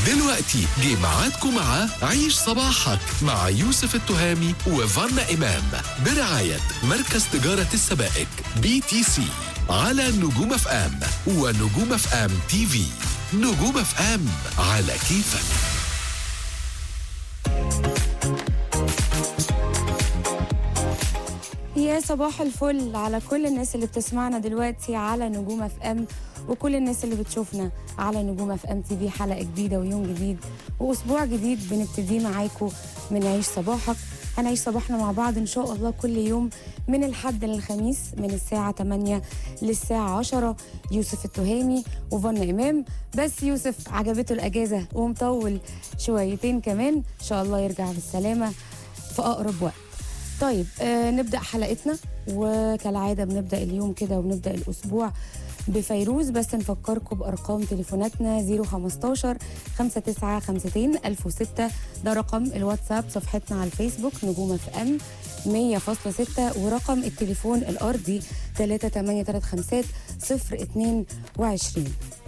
دلوقتي جه ميعادكم مع عيش صباحك مع يوسف التهامي وفانا إمام برعاية مركز تجارة السبائك بي تي سي على نجوم اف ام ونجوم اف ام تي في نجوم اف ام على كيفك يا صباح الفل على كل الناس اللي بتسمعنا دلوقتي على نجوم اف ام وكل الناس اللي بتشوفنا على نجوم اف ام تي في حلقه جديده ويوم جديد واسبوع جديد بنبتديه معاكم من عيش صباحك هنعيش صباحنا مع بعض ان شاء الله كل يوم من الحد للخميس من الساعه 8 للساعه 10 يوسف التهامي وفن امام بس يوسف عجبته الاجازه ومطول شويتين كمان ان شاء الله يرجع بالسلامه في اقرب وقت طيب آه نبدا حلقتنا وكالعاده بنبدا اليوم كده وبنبدا الاسبوع بفيروز بس نفكركم بارقام تليفوناتنا 015 5952 1006 ده رقم الواتساب صفحتنا على الفيسبوك نجوم اف ام 100.6 ورقم التليفون الارضي 3835 022